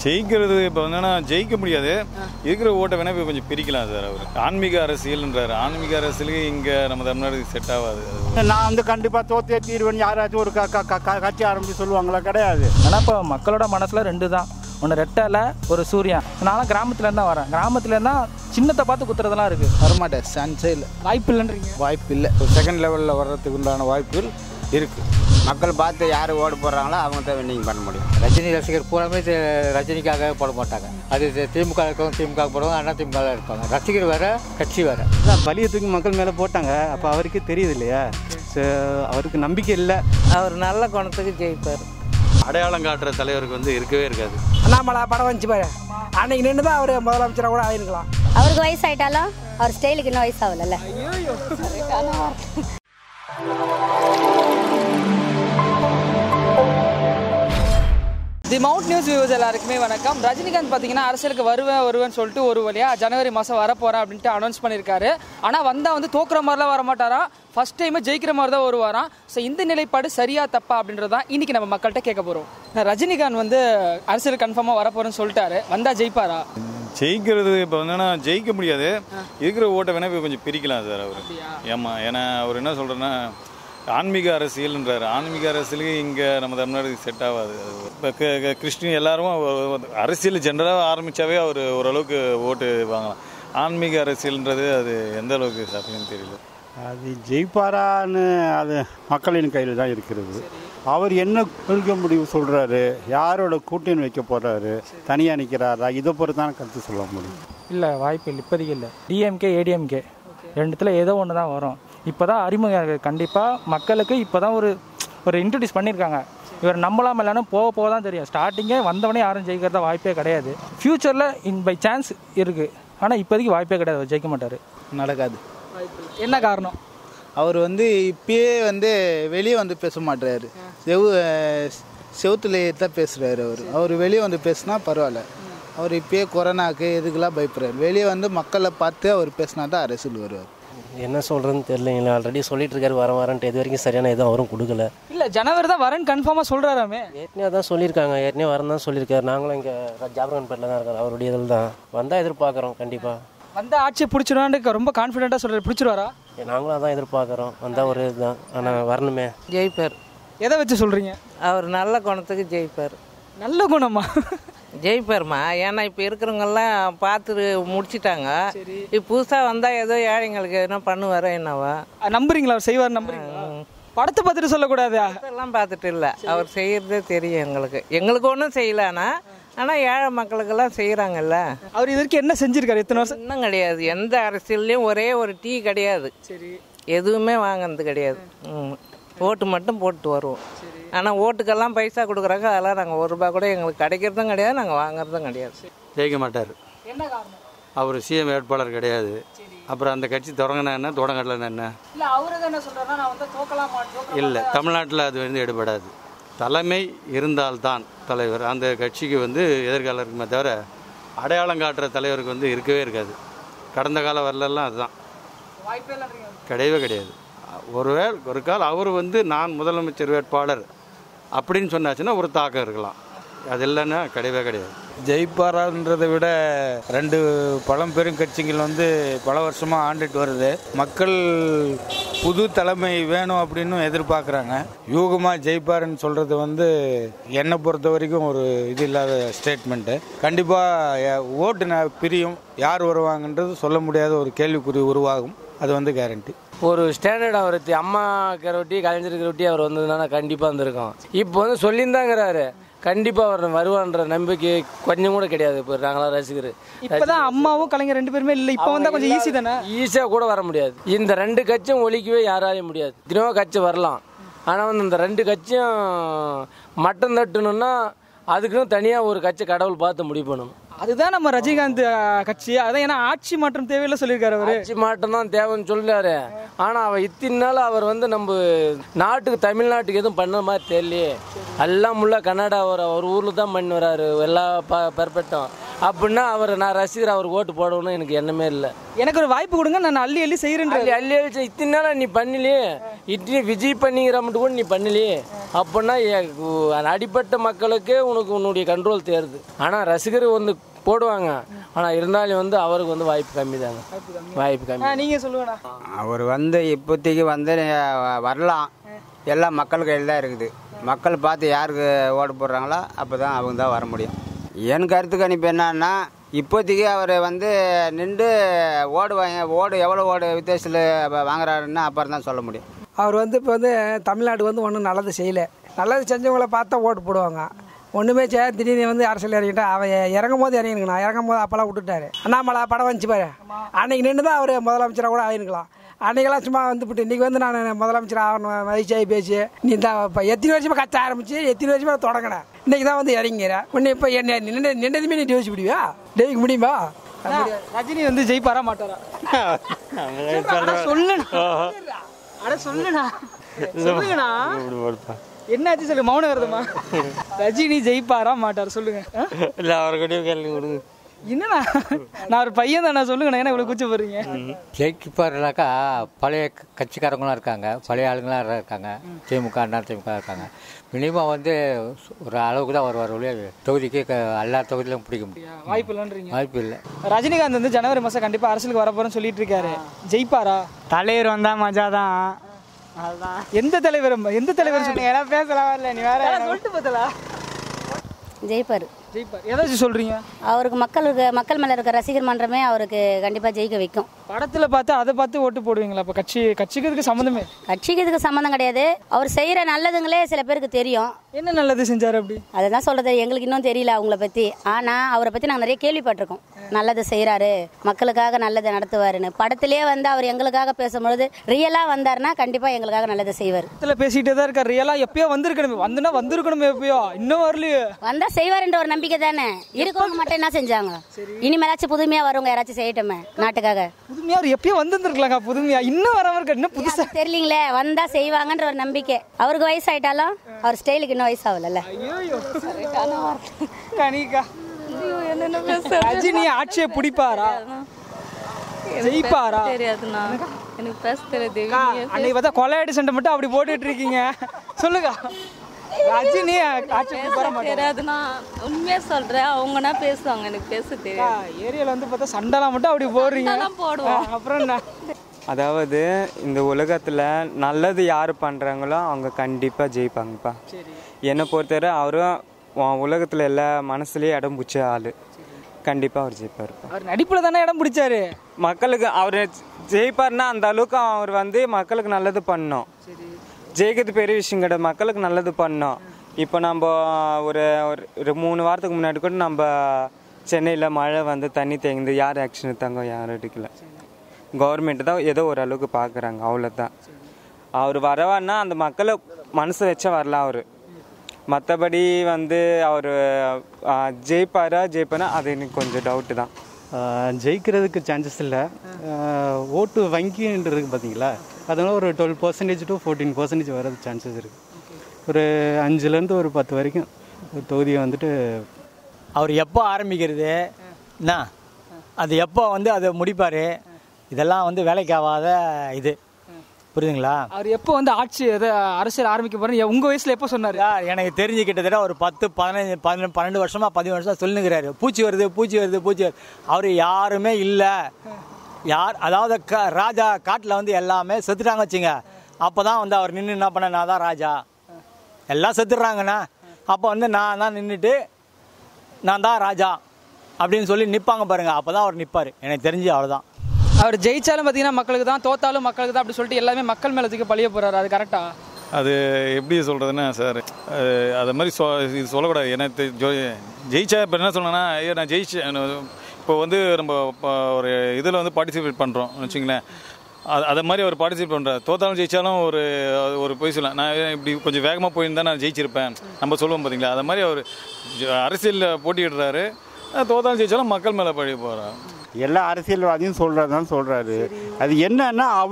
ஜெயிக்கிறது இப்போ என்னன்னா ஜெயிக்க முடியாது இருக்கிற ஓட்டை வேணா இப்போ கொஞ்சம் பிரிக்கலாம் சார் அவர் ஆன்மீக அரசியல்ன்றாரு ஆன்மீக அரசியலுக்கு இங்கே நம்ம தமிழ்நாட்டுக்கு செட் ஆகாது அது நான் வந்து கண்டிப்பாக தோத்தே தீர்வேன் யாராச்சும் ஒரு க க- க- க- கட்சி ஆரம்பிச்சு சொல்லுவாங்களா கிடையாது ஆனால் இப்போ மக்களோட மனசில் ரெண்டு தான் ஒன்று ரெட்டலை ஒரு சூரியன் நானும் கிராமத்துலேருந்து தான் வரேன் கிராமத்துலேருந்து தான் சின்னத்தை பார்த்து குத்துறதெல்லாம் இருக்குது வரமாட்டேன் சான்ஸே இல்லை வாய்ப்பு இல்லைன்றீங்க வாய்ப்பு இல்லை செகண்ட் லெவலில் வர்றதுக்கு உண்டான வாய்ப்புகள் இருக்குது மக்கள் பார்த்து யார் ஓடு போடுறாங்களோ அவங்க தான் வின்னிங் பண்ண முடியும் ரஜினி ரசிகர் பூராமே தி- ரஜினிக்காக போட மாட்டாங்க அது தி- திமுக இருக்கவங்க திமுக போடுவாங்க அண்ணா திமுக இருப்பாங்க ரசிகர் வேற கட்சி வேற அதான் பலியை தூக்கி மக்கள் மேலே போட்டாங்க அப்போ அவருக்கே தெரியுது இல்லையா So, அவருக்கு நம்பிக்கை இல்லை அவர் நல்ல குணத்துக்கு ஜெயிப்பார் அடையாளம் காட்டுற தலைவருக்கு வந்து இருக்கவே இருக்காது அண்ணாமலை படம் வந்துச்சு பாரு அன்னைக்கு நின்று தான் அவர் முதலமைச்சராக கூட ஆயிருக்கலாம் அவருக்கு வயசாயிட்டாலும் அவர் ஸ்டைலுக்கு இன்னும் வயசாகல தி மவுண்ட் நியூஸ் வியூஸ் எல்லாருக்குமே வணக்கம் ரஜினிகாந்த் பார்த்தீங்கன்னா அரசியலுக்கு வருவேன் வருவேன்னு சொல்லிட்டு ஒரு வழியா ஜனவரி மாதம் வரப்போகிறேன் அப்படின்ட்டு அனௌன்ஸ் பண்ணியிருக்காரு ஆனால் வந்தால் வந்து தோக்குற மாதிரிலாம் வர மாட்டாராம் ஃபர்ஸ்ட் டைம் ஜெயிக்கிற மாதிரி தான் வருவாராம் ஸோ இந்த நிலைப்பாடு சரியா தப்பா அப்படின்றது தான் இன்னைக்கு நம்ம மக்கள்கிட்ட கேட்க போகிறோம் ரஜினிகாந்த் வந்து அரசியல் கன்ஃபார்மாக வரப்போகிறேன்னு சொல்லிட்டாரு வந்தால் ஜெயிப்பாரா ஜெயிக்கிறது இப்போ என்னன்னா ஜெயிக்க முடியாது இருக்கிற ஓட்டை வேணா இப்போ கொஞ்சம் பிரிக்கலாம் சார் அவர் ஏமா ஏன்னா அவர் என்ன சொல்கிறேன்னா ஆன்மீக அரசியல்ன்றாரு ஆன்மீக அரசியலுக்கு இங்கே நம்ம தமிழ்நாட்டுக்கு செட் ஆகாது இப்போ கிறிஸ்டின் எல்லாரும் ஒ- அரசியல் ஜென்ரலாக ஆரம்பித்தாவே அவர் ஓரளவுக்கு ஓட்டு வாங்கலாம் ஆன்மீக அரசியல்ன்றது அது எந்த அளவுக்கு சாத்தியம் தெரியல அது ஜெயிப்பாரான்னு அது மக்களின் கையில் தான் இருக்கிறது அவர் என்ன கொள்கை முடிவு சொல்கிறாரு யாரோட கூட்டணி வைக்க போகிறாரு தனியாக நிற்கிறாரா இதை பொறுத்து தான் கருத்து சொல்ல முடியும் இல்லை வாய்ப்பு இல்லை இப்போதைக்கு இல்லை டிஎம்கே ஏடிஎம்கே ரெண்டுத்தில் ஏதோ ஒன்று தான் வரும் இப்போ தான் அறிமுகம் கண்டிப்பாக மக்களுக்கு இப்போ தான் ஒரு ஒரு இன்ட்ரடியூஸ் பண்ணியிருக்காங்க இவர் நம்பலாம் இல்லைன்னா போக போக தான் தெரியும் ஸ்டார்டிங்கே வந்தவொடனே யாரும் ஜெயிக்கிறதா வாய்ப்பே கிடையாது ஃப்யூச்சரில் இன் பை சான்ஸ் இருக்குது ஆனால் இப்போதைக்கு வாய்ப்பே கிடையாது அவர் ஜெயிக்க மாட்டார் நடக்காது என்ன காரணம் அவர் வந்து இப்பயே வந்து வெளியே வந்து பேச மாட்டுறாரு செவ் செவுத்துல தான் பேசுகிறாரு அவர் அவர் வெளியே வந்து பேசினா பரவாயில்ல அவர் இப்பயே கொரோனாக்கு இதுக்கெல்லாம் பயப்படுறாரு வெளியே வந்து மக்களை பார்த்து அவர் பேசினா தான் அரசியல் வருவார் என்ன சொல்றதுன்னு தெரியலங்களா ஆல்ரெடி சொல்லிட்டு இருக்காரு வர வரன்ட்டு இது வரைக்கும் சரியான எதுவும் அவரும் கொடுக்கல இல்லை ஜனவரி தான் வரேன்னு கன்ஃபார்மாக சொல்கிறாராமே ஏற்கனவே அதான் சொல்லியிருக்காங்க ஏற்கனவே வரேன் தான் சொல்லியிருக்காரு நாங்களும் இங்கே ஜாபரன்பேட்டில் தான் இருக்கோம் அவருடைய இதில் தான் வந்தால் எதிர்பார்க்குறோம் கண்டிப்பாக வந்த ஆட்சியை பிடிச்சிருவான்னு ரொம்ப கான்ஃபிடென்ட்டாக சொல்கிறாரு பிடிச்சிருவாரா நாங்களும் அதான் எதிர்பார்க்குறோம் வந்தால் ஒரு இதுதான் ஆனால் வரணுமே ஜெயிப்பார் எதை வச்சு சொல்கிறீங்க அவர் நல்ல குணத்துக்கு ஜெயிப்பார் நல்ல குணமா ஜெயிப்பார்மா ஏன்னா இப்போ இருக்கிறவங்கெல்லாம் பார்த்து முடிச்சிட்டாங்க இப்போ புதுசாக வந்தால் ஏதோ ஏழைங்களுக்கு எதுனா பண்ணுவாரோ என்னவா நம்புறீங்களா அவர் செய்வார் நம்புறீங்களா படத்தை பார்த்துட்டு சொல்லக்கூடாதா அதெல்லாம் பார்த்துட்டு இல்லை அவர் செய்கிறதே தெரியும் எங்களுக்கு எங்களுக்கு ஒன்றும் செய்யலானா ஆனால் ஏழை மக்களுக்கெல்லாம் செய்கிறாங்கல்ல அவர் இது வரைக்கும் என்ன செஞ்சிருக்காரு எத்தனை வருஷம் இன்னும் கிடையாது எந்த அரசியல்லையும் ஒரே ஒரு டீ கிடையாது சரி எதுவுமே வாங்கினது கிடையாது ம். ஓட்டு மட்டும் போட்டு வருவோம் ஆனால் ஓட்டுக்கெல்லாம் பைசா கொடுக்குறாங்க அதெல்லாம் நாங்கள் ஒரு ரூபா கூட எங்களுக்கு கிடைக்கிறதும் கிடையாது நாங்கள் வாங்குறதும் கிடையாது ஜெயிக்க மாட்டார் என்ன காரணம் அவர் சிஎம் வேட்பாளர் கிடையாது அப்புறம் அந்த கட்சி தொடங்கினா என்ன தொடங்கலாம் என்ன இல்ல அவரு என்ன சொல்றாருன்னா நான் வந்து தோக்கலாம் மாட்டோம் இல்லை தமிழ்நாட்டில் அது வந்து எடுபடாது தலைமை இருந்தால்தான் தலைவர் அந்த கட்சிக்கு வந்து எதிர்காலம் இருக்குமே தவிர அடையாளம் காட்டுற தலைவருக்கு வந்து இருக்கவே இருக்காது கடந்த கால வரலெல்லாம் அதுதான் வாய்ப்பே இல்லைன்றீங்க கிடையவே கிடையாது ஒருவேளை ஒரு கால் அவர் வந்து நான் முதலமைச்சர் வேட்பாளர் அப்படின்னு சொன்னாச்சுன்னா ஒரு தாக்கம் இருக்கலாம் அது இல்லைன்னா கிடையவே கிடையாது ஜெயிப்பாரான்றதை விட ரெண்டு பழம்பெரும் கட்சிகள் வந்து பல வருஷமாக ஆண்டுட்டு வருது மக்கள் புது தலைமை வேணும் அப்படின்னு எதிர்பார்க்குறாங்க யூகமாக ஜெயிப்பாருன்னு சொல்கிறது வந்து என்னை பொறுத்த வரைக்கும் ஒரு இது இல்லாத ஸ்டேட்மெண்ட்டு கண்டிப்பாக ஓட்டு ந- பிரியும் யார் வருவாங்கன்றது சொல்ல முடியாத ஒரு கேள்விக்குறி உருவாகும் அது வந்து கேரண்டி ஒரு ஸ்டாண்டர்ட் அவர் அம்மா கரொட்டி கலைஞர் கரொட்டி அவர் வந்ததுனால கண்டிப்பாக வந்திருக்கோம் இப்போ வந்து சொல்லியிருந்தாங்கிறாரு கண்டிப்பாக அவர் வருவான்ற நம்பிக்கை கொஞ்சம் கூட கிடையாது இப்போ நாங்களாம் ரசிகர் இப்பதான் அம்மாவும் கலைஞர் ரெண்டு பேருமே இல்ல இப்ப வந்தா கொஞ்சம் ஈஸி தானே ஈஸியாக கூட வர முடியாது இந்த ரெண்டு கட்சியும் ஒழிக்கவே யாராலையும் முடியாது தினமோ கட்சி வரலாம் ஆனால் வந்து இந்த ரெண்டு கட்சியும் மட்டம் தட்டணும்னா அதுக்குன்னு தனியாக ஒரு கட்சி கடவுள் பார்த்து முடிவு பண்ணணும் அதுதான் நம்ம ரஜினிகாந்த் அஹ், கட்சி அதான் ஏன்னா ஆட்சி மாற்றம் தேவையில்லை சொல்லியிருக்காரு அவரு ஆட்சி மாற்றம் தான் தேவைன்னு சொல்றாரு ஆனா அவர் இத்தனை நாள் அவர் வந்து நம்ம நாட்டுக்கு தமிழ்நாட்டுக்கு எதுவும் பண்ண மாதிரி தெரியலையே எல்லாம் முள்ள கன்னடா அவர் அவர் ஊர்ல தான் பண்ணி வராரு எல்லா பர்ஃபெக்டும் அப்படின்னா அவர் நான் ரசிகர் அவர் ஓட்டு போடணும்னு எனக்கு எண்ணமே இல்லை எனக்கு ஒரு வாய்ப்பு கொடுங்க நான் அள்ளி அள்ளி செய்யறேன் அள்ளி அள்ளி அள்ளி இத்தனை நாள் நீ பண்ணலையே இட்லி விஜய் பண்ணிக்கிற மட்டும் கூட நீ பண்ணலையே அப்படின்னா எ- உ- அடிப்பட்ட மக்களுக்கே உனக்கு உன்னுடைய கண்ட்ரோல் தேருது ஆனால் ரசிகர் வந்து போடுவாங்க ஆனால் இருந்தாலும் வந்து அவருக்கு வந்து வாய்ப்பு கம்மி தாங்க வாய்ப்பு கம்மி நீங்க சொல்லுங்கண்ணா அவர் வந்து இப்போதைக்கு வந்து அஹ், வரலாம் எல்லாம் மக்கள் கையில் தான் இருக்குது மக்கள் பார்த்து யாருக்கு ஓட்டு போடுறாங்களோ அப்போ தான் அவங்க தான் வர முடியும் என் கருத்து கணிப்பு என்னன்னா இப்போதைக்கு அவர் வந்து நின்று ஓடு வாங்க ஓடு எவ்வளோ ஓடு வித்தியாசத்தில் வாங்குறாருன்னு அப்புறம் தான் சொல்ல முடியும் அவர் வந்து இப்போ வந்து தமிழ்நாட்டுக்கு வந்து ஒன்றும் நல்லது செய்யலை நல்லது செஞ்சவங்கள பார்த்தா ஓட்டு போடுவாங்க ஒன்றுமே செய்ய திடீர்னு வந்து அரசியல் இறங்கிட்டா அவன் இறங்கும் போது இறங்கிருக்கணும் நான் இறங்கும் போது அப்போல்லாம் விட்டுட்டாரு அண்ணாமலை படம் வந்துச்சு பாரு அன்னைக்கு நின்று தான் அவர் முதலமைச்சராக கூட ஆயிருக்கலாம் அன்னைக்கெல்லாம் சும்மா வந்துவிட்டு இன்றைக்கி வந்து நான் முதலமைச்சர் ஆகணும் வயசாகி பேசி நீ தான் இப்போ எத்தனை வருஷமா கத்த ஆரம்பிச்சு எத்தனை வருஷமா தொடங்கினேன் இன்னைக்கு தான் வந்து இறங்கிறேன் உன்னை இப்போ என்ன நின்று நின்றதுமே நீ யோசிச்சு முடியுமா டெய்க்கு முடியுமா ரஜினி வந்து ஜெயிப்பாரா மாட்டாரா அட சொல்லுண்ணா அட சொல்லுண்ணா சொல்லுங்கண்ணா என்னாச்சு சொல்லு மௌனம் வருதுமா ரஜினி ஜெயிப்பாரா மாட்டார் சொல்லுங்க ஆ? இல்லை அவர்கிட்ட கேள்வி கொடுங்க என்னண்ணா நான் ஒரு பையன் தானே சொல்லுங்கண்ணா என்ன இவ்வளவு கூச்ச போறீங்க ஜெயிப்பாருனாக்கா பழைய க- கட்சிக்காரங்களும் இருக்காங்க பழைய ஆளுங்களாம் இருக்காங்க திமுக அண்ணா திமுக இருக்காங்க மினிமம் வந்து ஒரு அளவுக்கு தான் வருவார் ஒழிய தொகுதிக்கு க- எல்லா தொகுதியிலும் பிடிக்க முடியும் வாய்ப்பு இல்லைன்றீங்க வாய்ப்பு இல்லை ரஜினிகாந்த் வந்து ஜனவரி மாசம் கண்டிப்பா அரசியலுக்கு வரப்போறேன்னு சொல்லிட்டு இருக்காரு ஜெயிப்பாரா தலைவர் வந்தா மஜா தான் அதுதான் எந்த தலைவர் எந்த தலைவர் நீ எல்லாம் பேசலாம் வரல நீ வேற சொல்லிட்டு பார்த்தலா ஜெயிப்பார் ஜெயிப்பார் ஏதாச்சும் சொல்றீங்க அவருக்கு மக்களுக்கு மக்கள் மேலே இருக்க ரசிகர் மன்றமே அவருக்கு கண்டிப்பாக ஜெயிக்க வைக்கும் படத்துல பார்த்து அதை பார்த்து ஓட்டு போடுவீங்களா அப்ப கட்சி கட்சிக்கு இதுக்கு சம்மந்தமே கட்சிக்கு இதுக்கு சம்மந்தம் கிடையாது அவர் செய்கிற நல்லதுங்களே சில பேருக்கு தெரியும் என்ன நல்லது செஞ்சாரு அப்படி அதுதான் சொல்றது எங்களுக்கு இன்னும் தெரியல அவங்கள பற்றி ஆனால் அவரை பற்றி நாங்கள் நிறைய கேள்விப்பட்டிருக்கோம் நல்லது செய்கிறாரு மக்களுக்காக நல்லதை நடத்துவாருன்னு படத்திலே வந்து அவர் எங்களுக்காக பேசும்பொழுது ரியலாக வந்தாருன்னா கண்டிப்பாக எங்களுக்காக நல்லதை செய்வார் படத்துல பேசிட்டே தான் இருக்காரு ரியலா எப்பயோ வந்திருக்கணுமே வந்துனா வந்திருக்கணுமே எப்பயோ இன்னும் வரலையே வந்தா செய்வாருன்ற ஒரு நம்பிக்கை தானே இருக்கவங்க மட்டும் என்ன செஞ்சாங்க இனிமேலாச்சும் புதுமையா வருவங்க யாராச்சும் செய்யட்டுமே நாட்டுக்காக புதுமையா அவர் எப்பயோ வந்திருந்திருக்கலாங்க புதுமையா இன்னும் வராம இருக்க இன்னும் புதுசா தெரியலீங்களே வந்தா செய்வாங்கன்ற ஒரு நம்பிக்கை அவருக்கு வயசாயிட்டாலும் அவர் ஸ்டைலுக்கு இன்னும் வயசாகல ஐயோ கனிகா ரஜினி ஆட்சியை பிடிப்பாரா ஜெயிப்பாரா தெரியாதுண்ணா எனக்கு பேச தெரியாது அக்கா, அன்னைக்கு பார்த்தா கொலையாடி சண்டை மட்டும் அப்படி போட்டுட்டு இருக்கீங்க சொல்லுங்க ரஜினி ஆட்சி பிடிப்பாரா மாட்டாரா? தெரியாதுண்ணா உண்மையா சொல்றேன் அவங்கன்னா பேசுவாங்க எனக்கு பேச அக்கா, தெரியாது ஏரியால வந்து பார்த்தா சண்டைலாம் மட்டும் அப்படி போடுறீங்க சண்டைலாம் போடுவோம். ஆ, அப்புறம் என்ன அதாவது இந்த உலகத்தில் நல்லது யார் பண்ணுறாங்களோ அவங்க கண்டிப்பாக ஜெயிப்பாங்கப்பா என்னை பொறுத்தவரை அவரும் உலகத்தில் எல்லா மனசுலேயே இடம் பிடிச்ச ஆள் கண்டிப்பாக அவர் ஜெயிப்பாருப்பா அவர் நடிப்புல தானே இடம் பிடிச்சாரு மக்களுக்கு அவர் ஜெயிப்பார்னா அந்த அளவுக்கு அவர் வந்து மக்களுக்கு நல்லது பண்ணணும் ஜெயிக்கிறது பெரிய விஷயம் கிடையாது மக்களுக்கு நல்லது பண்ணணும் இப்போ நம்ம ஒரு ஒரு- ஒரு மூணு வாரத்துக்கு முன்னாடி கூட நம்ம சென்னையில் மழை வந்து தண்ணி தேங்குது யார் ஆக்ஷன் எடுத்தாங்க யாரும் எடுக்கல கவர்மெண்ட் தான் ஏதோ ஒரு அளவுக்கு பார்க்குறாங்க அவ்வளோதான் அவர் வரவான்னா அந்த மக்களை மனசு வச்சா வரலாம் அவர் மற்றபடி வந்து அவர் ஜெயிப்பாரா ஜெயிப்பாரா அது எனக்கு கொஞ்சம் டவுட்டு தான் ஆஹ் ஜெயிக்கிறதுக்கு சான்சஸ் இல்லை ஓட்டு வங்கின்னு இருக்கு பார்த்தீங்களா அதனால ஒரு twelve percentage to fourteen percentage வரது சான்சஸ் இருக்குது ஒரு அஞ்சுலேருந்து ஒரு பத்து வரைக்கும் ஒரு தொகுதியை வந்துட்டு அவர் எப்போ ஆரம்பிக்கிறது என்ன அது எப்போ வந்து அதை முடிப்பார் இதெல்லாம் வந்து வேலைக்கு ஆகாத இது புரியுதுங்களா அவர் எப்போ வந்து ஆட்சி எதை அரசியல் ஆரம்பிக்க போறேன் உங்க வயசுல எப்போ சொன்னாரு எனக்கு தெரிஞ்சு கிட்டத்தட்ட ஒரு பத்து பதினஞ்சு பதினெண்டு பன்னெண்டு வருஷமா பதிமூணு வருஷமா சொல்லுங்கிறாரு பூச்சி வருது பூச்சி வருது பூச்சி வருது அவர் யாருமே இல்லை யார் அதாவது க ராஜா காட்டில் வந்து எல்லாமே செத்துட்டாங்க வச்சுங்க அப்போ தான் வந்து அவர் நின்று என்ன பண்ண நான் தான் ராஜா எல்லாம் செத்துடுறாங்கண்ணா அப்போ வந்து நான் தான் நின்றுட்டு நான் தான் ராஜா அப்படின்னு சொல்லி நிற்பாங்க பாருங்க அப்போ தான் அவர் நிற்பார் எனக்கு தெரிஞ்சு அவ்வளோதான் அவர் ஜெயிச்சாலும் பார்த்தீங்கன்னா மக்களுக்கு தான் தோத்தாலும் மக்களுக்கு தான் அப்படி சொல்லிட்டு எல்லாமே மக்கள் மேல தூக்கி பழிய போறாரு அது கரெக்டா அது எப்படி சொல்கிறதுன்னா சார் அது மாதிரி சொ இது சொல்லக்கூடாது எனக்கு தெ- ஜோ- ஜெயிச்சா இப்போ என்ன சொல்லணும்னா ஐயோ நான் ஜெயிச்சேன் இப்போ வந்து நம்ம இப்போ ஒரு இதில் வந்து பார்ட்டிசிபேட் பண்ணுறோம் வச்சுங்களேன் அது அதை மாதிரி அவர் பார்ட்டிசிபேட் பண்ணுறாரு தோத்தாலும் ஜெயிச்சாலும் ஒரு ஒரு பொய் சொல்லலாம் நான் இப்படி கொஞ்சம் வேகமாக போயிருந்தா நான் ஜெயிச்சிருப்பேன் நம்ம சொல்லுவோம் பார்த்தீங்களா அது மாதிரி அவர் அரசியலில் போட்டியிடுறாரு தோத்தாலும் ஜெயிச்சாலும் மக்கள் மேலே பழி போகிறார் எல்லா அரசியல்வாதியும் சொல்கிறது தான் சொல்கிறாரு அது என்னன்னா அவர்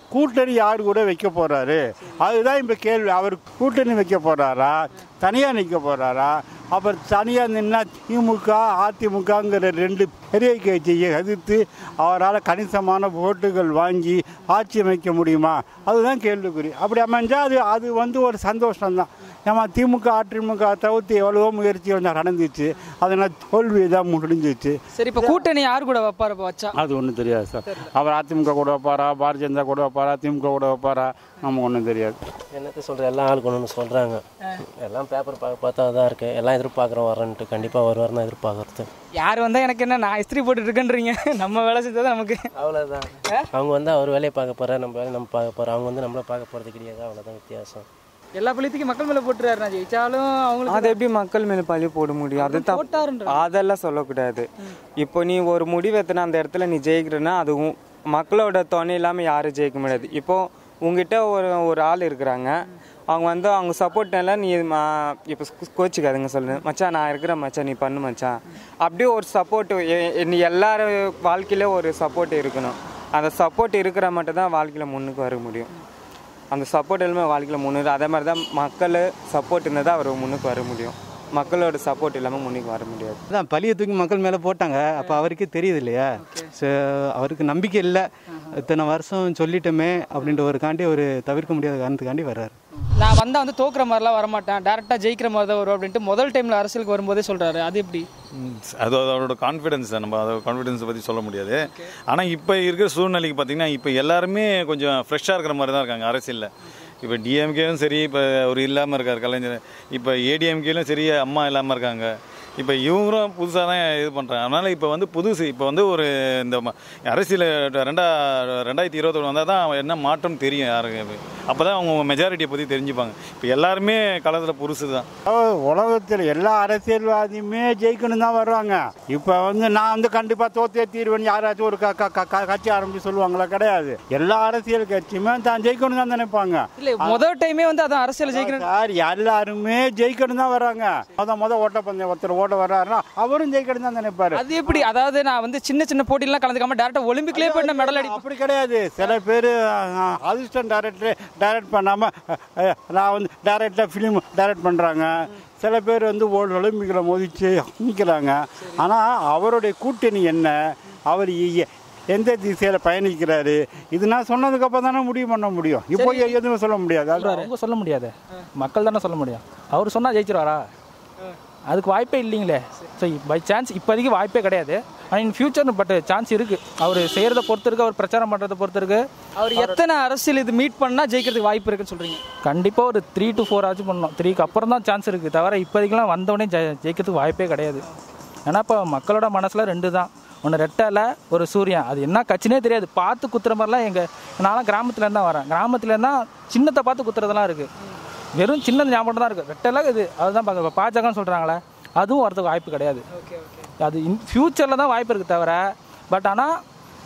கூட்டணி யார் கூட வைக்க போறாரு அதுதான் இப்போ கேள்வி அவர் கூட்டணி வைக்க போறாரா தனியாக நிற்க போறாரா அப்புறம் தனியாக நின்னா திமுக அதிமுகங்கிற ரெண்டு பெரிய கட்சியை எதிர்த்து அவரால் கணிசமான ஓட்டுகள் வாங்கி ஆட்சி அமைக்க முடியுமா அதுதான் கேள்விக்குறி அப்படி அமைஞ்சா அது அது வந்து ஒரு சந்தோஷம்தான் ஏமா திமுக அதிமுக தவிர்த்து எவ்வளவோ முயற்சிகள் நடந்துச்சு அதனால் தோல்வி தான் முடிஞ்சிச்சு சரி இப்போ கூட்டணி யார் கூட வைப்பாரு இப்போ வச்சா அது ஒன்றும் தெரியாது சார் அவர் அதிமுக கூட வைப்பாரா பாரதிய ஜனதா கூட வைப்பாரா திமுக கூட வைப்பாரா நமக்கு ஒன்றும் தெரியாது என்னத்த சொல்கிற எல்லாம் ஆளுக்கு ஒன்று சொல்கிறாங்க எல்லாம் பேப்பர் பார்க்க பார்த்தா தான் இருக்கு எல்லாம் எதிர்பார்க்குறோம் வரேன்ட்டு கண்டிப்பாக வருவார்னு தான் எதிர்பார்க்குறது யார் வந்தா எனக்கு என்ன நான் இஸ்திரி போட்டுட்டு இருக்கேன்றீங்க நம்ம வேலை செஞ்சா தான் நமக்கு அவ்வளோதான் அவங்க வந்து அவர் வேலையை பார்க்க போகிறார் நம்ம வேலையை நம்ம பார்க்க போகிறோம் அவங்க வந்து நம்மளை பார்க்க போகிறது கிடையாது அவ்வளோதான் வித்தியாசம் எல்லா பள்ளியத்துக்கும் மக்கள் மேல போட்டுறாரு நான் ஜெயிச்சாலும் அவங்களுக்கு அது எப்படி மக்கள் மேல பழி போட முடியும் அது தப்பு போட்டாருன்ற அதெல்லாம் சொல்லக்கூடாது இப்போ நீ ஒரு முடிவு எத்தனை அந்த இடத்துல நீ ஜெயிக்கிறன்னா அது உன் மக்களோட துணை இல்லாமல் யாரும் ஜெயிக்க முடியாது இப்போ உங்ககிட்ட ஒரு ஒரு ஆள் இருக்கிறாங்க அவங்க வந்து அவங்க சப்போர்ட்னால நீ ம- இப்போ கோச்சிக்காதுங்க சொல்லு மச்சான் நான் இருக்கிறேன் மச்சான் நீ பண்ணு மச்சான் அப்படியே ஒரு சப்போர்ட் நீ எல்லாரும் வாழ்க்கையில ஒரு சப்போர்ட் இருக்கணும் அந்த சப்போர்ட் இருக்கிற மட்டும் தான் வாழ்க்கையில் முன்னுக்கு வர முடியும் அந்த சப்போர்ட் எல்லாமே வாழ்க்கையில் முன்னேறு அதே மாதிரி தான் மக்கள் சப்போர்ட் இருந்தால் தான் அவர் முன்னுக்கு வர முடியும் மக்களோட சப்போர்ட் இல்லாமல் முன்னுக்கு வர முடியாது அதான் பழிய தூக்கி மக்கள் மேலே போட்டாங்க அப்போ அவருக்கே தெரியுது இல்லையா ஸோ அவருக்கு நம்பிக்கை இல்லை இத்தனை வருஷம் சொல்லிட்டோமே அப்படின்ற ஒரு காண்டி ஒரு தவிர்க்க முடியாத காரணத்துக்காண்டி வர்றாரு நான் வந்தா வந்து தோக்குற மாதிரிலாம் வரமாட்டேன் டேரக்டா ஜெயிக்கிற மாதிரி தான் வரும் அப்படின்ட்டு முதல் டைம்ல அரசியலுக்கு வரும்போதே சொல்றாரு அது எப்படி அது அவரோட கான்ஃபிடன்ஸ் தான் நம்ம அதோட கான்ஃபிடன்ஸை பற்றி சொல்ல முடியாது ஆனால் இப்போ இருக்கிற சூழ்நிலைக்கு பார்த்தீங்கன்னா இப்போ எல்லாருமே கொஞ்சம் ஃப்ரெஷ்ஷாக இருக்கிற மாதிரி தான் இருக்காங்க அரசியலில் இப்போ டிஎம்கேவும் சரி இப்போ அவர் இல்லாமல் இருக்கார் கலைஞர் இப்போ ஏடிஎம்கேலும் சரி அம்மா இல்லாமல் இருக்காங்க இப்போ இவங்களும் புதுசாக தான் இது பண்ணுறாங்க அதனால் இப்போ வந்து புதுசு இப்போ வந்து ஒரு இந்த ம- அரசியல் ரெண்டா ரெண்டாயிரத்தி இருபத்தொன்று வந்தால் தான் என்ன மாற்றம் தெரியும் யாருக்கு அப்போ தான் அவங்க மெஜாரிட்டியை பற்றி தெரிஞ்சுப்பாங்க இப்போ எல்லாருமே களத்தில் புதுசு தான் அதாவது உலகத்தில் எல்லா அரசியல்வாதியுமே ஜெயிக்கணும் தான் வருவாங்க இப்போ வந்து நான் வந்து கண்டிப்பாக தோத்தே தீர்வேன் யாராச்சும் ஒரு க- க- க- க- கட்சி ஆரம்பிச்சு சொல்லுவாங்களா கிடையாது எல்லா அரசியல் கட்சியுமே தான் ஜெயிக்கணும் தான் நினைப்பாங்க இல்ல முதல் டைமே வந்து அதான் அரசியல் ஜெயிக்கணும் சார் எல்லாருமே ஜெயிக்கணும் தான் வர்றாங்க முத முத ஓட்டப்பந்தயம் ஒருத்தர் ஓட வர்றாருன்னா அவரும் ஜெயிக்கணும் தான் நினைப்பாரு அது எப்படி அதாவது நான் வந்து சின்ன சின்ன போட்டிலாம் கலந்துக்காம டேரக்டா ஒலிம்பிக்லயே போய் நான் மெடல் அடி அப்படி கிடையாது சில பேர் அசிஸ்டன்ட் டைரக்டர் டைரக்ட் பண்ணாமல் நான் வந்து டைரக்டாக ஃபிலிம் டைரக்ட் பண்ணுறாங்க சில பேர் வந்து ஒரு ஒலிம்பிக்கில் மோதிச்சு நிற்கிறாங்க ஆனால் அவருடைய கூட்டணி என்ன அவர் எ- எந்த திசையில் பயணிக்கிறாரு இது நான் சொன்னதுக்கப்புறம் தானே முடிவு பண்ண முடியும் இப்போ எதுவும் சொல்ல முடியாது அது அவங்க சொல்ல முடியாது மக்கள் தானே சொல்ல முடியும் அவர் சொன்னா ஜெயிச்சிருவாரா அதுக்கு வாய்ப்பே இல்லைங்களே ஸோ பை சான்ஸ் இப்போதைக்கு வாய்ப்பே கிடையாது ஆனால் இன் ஃபியூச்சர் பட் சான்ஸ் இருக்கு அவர் செய்யறத பொறுத்து இருக்கு அவர் பிரச்சாரம் பண்றதை பொறுத்து இருக்கு அவர் எத்தனை அரசியல் இது மீட் பண்ணா ஜெயிக்கிறதுக்கு வாய்ப்பு இருக்குன்னு சொல்றீங்க கண்டிப்பாக ஒரு த்ரீ டு ஃபோர் ஆச்சும் பண்ணணும் த்ரீக்கு அப்புறம் தான் சான்ஸ் இருக்குது தவிர இப்போதைக்கெல்லாம் வந்தவொடனே ஜெ- ஜெயிக்கிறதுக்கு வாய்ப்பே கிடையாது ஏன்னா இப்போ மக்களோட மனசில் ரெண்டு தான் ஒன்று ரெட்டல ஒரு சூரியன் அது என்ன கட்சினே தெரியாது பார்த்து குத்துற மாதிரிலாம் எங்கள் நான்லாம் கிராமத்துலேருந்து தான் வரேன் கிராமத்துலேருந்து தான் சின்னத்தை பார்த்து குத்துறதெல்லாம் இருக்குது வெறும் சின்ன ஞாபகம் தான் இருக்குது ரெட்டல இது அதுதான் பார்க்க இப்போ பாஜகன்னு சொல்கிறாங்களே அதுவும் வரதுக்கு வாய்ப்பு கிடையாது அது இன் ஃப்யூச்சரில் தான் வாய்ப்பு இருக்குது தவிர பட் ஆனால்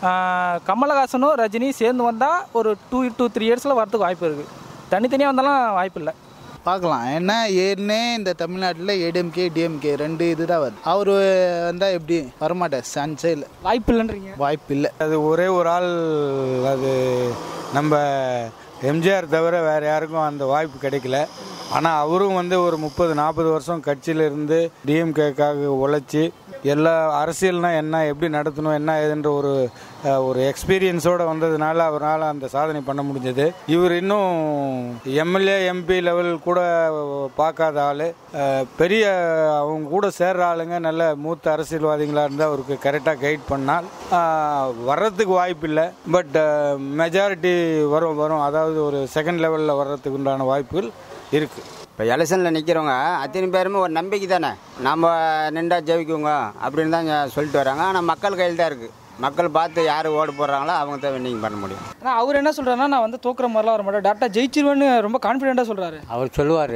கமலஹாசனும் ரஜினி சேர்ந்து வந்தால் ஒரு டூ டூ த்ரீ இயர்ஸில் வரதுக்கு வாய்ப்பு இருக்குது தனித்தனியாக வந்தாலும் வாய்ப்பு இல்லை பார்க்கலாம் ஏன்னா ஏற்கனவே இந்த தமிழ்நாட்டில் ஏடிஎம்கே டிஎம்கே ரெண்டு இதுதான் வருது அவர் வந்தால் எப்படி வரமாட்டார் சான்ஸே இல்லை வாய்ப்பு இல்லைன்றீங்க வாய்ப்பு இல்லை அது ஒரே ஒரு ஆள் அது நம்ம எம்ஜிஆர் தவிர வேறு யாருக்கும் அந்த வாய்ப்பு கிடைக்கல ஆனால் அவரும் வந்து ஒரு முப்பது நாற்பது வருஷம் கட்சியில் இருந்து டிஎம்கேக்காக உழைச்சி எல்லா அரசியல்னா என்ன எப்படி நடத்தணும் என்ன ஏதுன்ற ஒரு அஹ், ஒரு எக்ஸ்பீரியன்ஸோடு வந்ததுனால அவரால் அந்த சாதனை பண்ண முடிஞ்சது இவர் இன்னும் எம்எல்ஏ எம்பி லெவல் கூட பார்க்காத ஆள் பெரிய அவங்க கூட சேர்ற ஆளுங்க நல்ல மூத்த அரசியல்வாதிகளாக இருந்தால் அவருக்கு கரெக்டாக கைட் பண்ணால் அஹ், வர்றதுக்கு வாய்ப்பு இல்லை பட் மெஜாரிட்டி வரும் வரும் அதாவது ஒரு செகண்ட் லெவலில் வர்றதுக்கு உண்டான வாய்ப்புகள் இருக்குது இப்போ எலெக்ஷனில் நிற்கிறவங்க அத்தனை பேருமே ஒரு நம்பிக்கை தானே நம்ம நின்றா ஜெயிக்குங்க அப்படின்னு தான் சொல்லிட்டு வராங்க ஆனால் மக்கள் கையில் தான் இருக்குது மக்கள் பார்த்து யார் ஓடு போடுறாங்களோ அவங்க தான் வின்னிங் பண்ண முடியும் ஆனா அவர் என்ன சொல்றாருன்னா நான் வந்து தோக்குற மாதிரிலாம் வர மாட்டேன் டேரக்டா ஜெயிச்சிருவேன்னு ரொம்ப கான்ஃபிடென்ட்டா சொல்றாரு அவர் சொல்லுவார்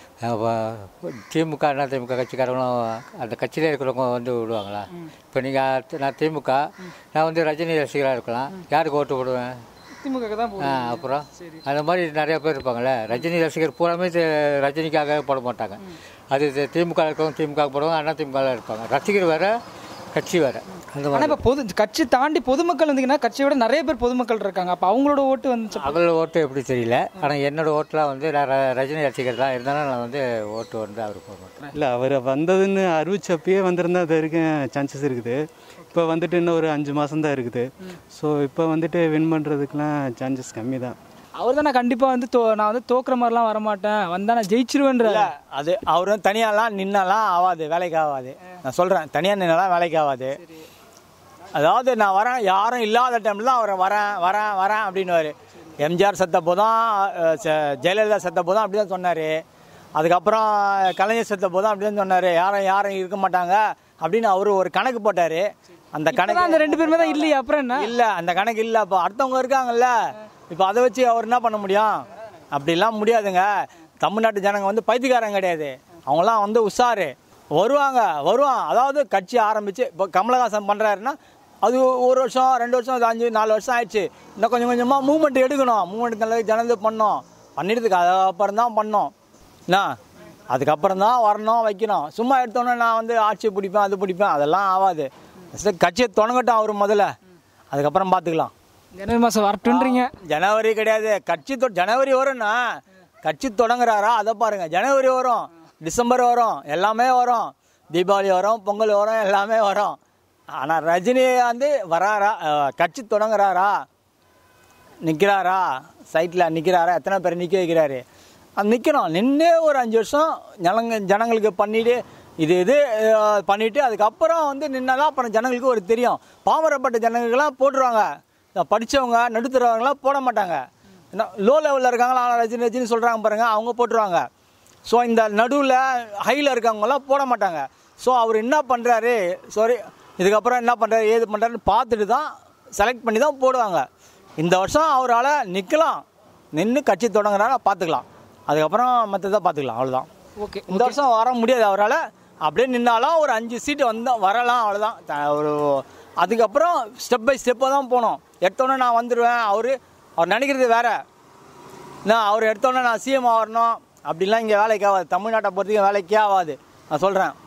திமுக அண்ணா திமுக கட்சிக்காரங்களும் அந்த கட்சியில் இருக்கிறவங்க வந்து விடுவாங்களா இப்போ நீங்கள் நான் திமுக நான் வந்து ரஜினி ரசிகராக இருக்கலாம் யாருக்கு ஓட்டு போடுவேன் திமுக தான் ஆ போகுது அப்புறம் அந்த மாதிரி நிறைய பேர் இருப்பாங்கல்ல ரஜினி ரசிகர் பூராமே தி- ரஜினிக்காக போட மாட்டாங்க அது தி- திமுக இருக்கிறவங்க திமுக போடுவாங்க அண்ணா திமுக இருப்பாங்க ரசிகர் வேற கட்சி வேறு அந்த ஆனால் மாதிரி இப்போ பொது கட்சி தாண்டி பொதுமக்கள் வந்தீங்கன்னா கட்சியை விட நிறைய பேர் பொதுமக்கள் இருக்காங்க அப்போ அவங்களோட ஓட்டு வந்து அவங்களோட ஓட்டு எப்படி தெரியல ஆனால் என்னோட ஓட்டுலாம் வந்து நான் ர- ரஜினி ரசிகர் தான் இருந்தாலும் நான் வந்து ஓட்டு வந்து அவருக்கு போட மாட்டேன் இல்லை அவர் வந்ததுன்னு அறிவிச்சப்பயே வந்திருந்தா அது வரைக்கும் சான்சஸ் இருக்குது இப்போ வந்துட்டு இன்னும் ஒரு அஞ்சு மாதம் தான் இருக்குது ஸோ இப்போ வந்துட்டு வின் பண்ணுறதுக்குலாம் சான்சஸ் கம்மி தான் அவர் தான் நான் கண்டிப்பாக வந்து தோ நான் வந்து தோக்குற மாதிரிலாம் வரமாட்டேன் வந்தா நான் ஜெயிச்சிருவேன்ற அது அவரும் தனியாலாம் நின்னாலாம் ஆகாது வேலைக்கு ஆகாது நான் சொல்கிறேன் தனியாக நின்னாலாம் வேலைக்கு ஆகாது அதாவது நான் வரேன் யாரும் இல்லாத டைமில் தான் அவர் வரேன் வரேன் வரேன் அப்படின்னுவார் எம்ஜிஆர் செத்த போதும் அஹ், ஜெ- ஜெயலலிதா செத்த போதும் அப்படி தான் சொன்னார் அதுக்கப்புறம் கலைஞர் செத்த போதும் அப்படி தான் சொன்னார் யாரும் யாரும் இருக்க மாட்டாங்க அப்படின்னு அவர் ஒரு கணக்கு போட்டார் அந்த கணக்கு அந்த ரெண்டு பேருமே தான் இல்லையா அப்புறம் என்ன இல்லை அந்த கணக்கு இல்லை இப்போ அடுத்தவங்க இருக்காங்கல்ல இப்போ அதை வச்சு அவர் என்ன பண்ண முடியும் அப்படிலாம் முடியாதுங்க தமிழ்நாட்டு ஜனங்க வந்து பைத்தியக்காரங்க கிடையாது அவங்களாம் வந்து உஷாரு வருவாங்க வருவான் அதாவது கட்சி ஆரம்பிச்சு இப்போ கமலஹாசன் பண்ணுறாருன்னா அது ஒரு வருஷம் ரெண்டு வருஷம் அது அஞ்சு நாலு வருஷம் ஆயிடுச்சு இன்னும் கொஞ்சம் கொஞ்சமாக மூவ்மெண்ட் எடுக்கணும் மூவ்மெண்ட் நல்லா ஜனது பண்ணோம் பண்ணிடுறதுக்கு அதுக்கப்புறம் தான் பண்ணோம் என்ன அதுக்கப்புறம் தான் வரணும் வைக்கணும் சும்மா எடுத்தோன்னே நான் வந்து ஆட்சி பிடிப்பேன் அது பிடிப்பேன் அதெல்லாம் ஆகாது First கட்சியை தொடங்கட்டும் அவர் முதல்ல அதுக்கப்புறம் பார்த்துக்கலாம் ஜனவரி மாதம் வரட்டுன்றீங்க ஜனவரி கிடையாது கட்சி தொ ஜனவரி வரும்னா கட்சி தொடங்குறாரா அதை பாருங்க ஜனவரி வரும் டிசம்பர் வரும் எல்லாமே வரும் தீபாவளி வரும் பொங்கல் வரும் எல்லாமே வரும் ஆனால் ரஜினி வந்து வராரா அஹ், கட்சி தொடங்குறாரா நிற்கிறாரா சைட்டில் நிற்கிறாரா எத்தனை பேர் நிற்க வைக்கிறாரு அது நிற்கணும் நின்று ஒரு அஞ்சு வருஷம் ஜனங்க ஜனங்களுக்கு பண்ணிட்டு இது இது அஹ், பண்ணிட்டு அதுக்கப்புறம் வந்து நின்னாதான் அப்புறம் ஜனங்களுக்கு ஒரு தெரியும் பாமரப்பட்ட ஜனங்களுக்கெல்லாம் போட்டுருவாங்க இந்த படித்தவங்க நடுத்தரவங்களாம் போட மாட்டாங்க லோ லெவலில் இருக்காங்களா ரஜினி ரஜினி சொல்கிறாங்க பாருங்க அவங்க போட்டுருவாங்க ஸோ இந்த நடுவில் ஹையில் இருக்கவங்களாம் போட மாட்டாங்க ஸோ அவர் என்ன பண்ணுறாரு சாரி இதுக்கப்புறம் என்ன பண்ணுறாரு ஏது பண்ணுறாருன்னு பார்த்துட்டு தான் செலக்ட் பண்ணி தான் போடுவாங்க இந்த வருஷம் அவரால் நிற்கலாம் நின்று கட்சி தொடங்குறாரா பார்த்துக்கலாம் அதுக்கப்புறம் மற்றதை பார்த்துக்கலாம் அவ்வளோதான் ஓகே இந்த வருஷம் வர முடியாது அவரால் அப்படியே நின்னாலும் ஒரு அஞ்சு சீட்டு வந்து வரலாம் அவ்வளோதான் த- ஒரு அதுக்கப்புறம் ஸ்டெப் பை ஸ்டெப்பாக தான் போகணும் எடுத்தோன்னே நான் வந்துடுவேன் அவர் அவர் நினைக்கிறது வேற நான் அவர் எடுத்தோன்னே நான் சிஎம் ஆகணும் அப்படிலாம் இங்கே வேலைக்கு ஆகாது தமிழ்நாட்டை பொறுத்தவரைக்கும் வேலைக்கே ஆகாது நான் சொல்கிறேன்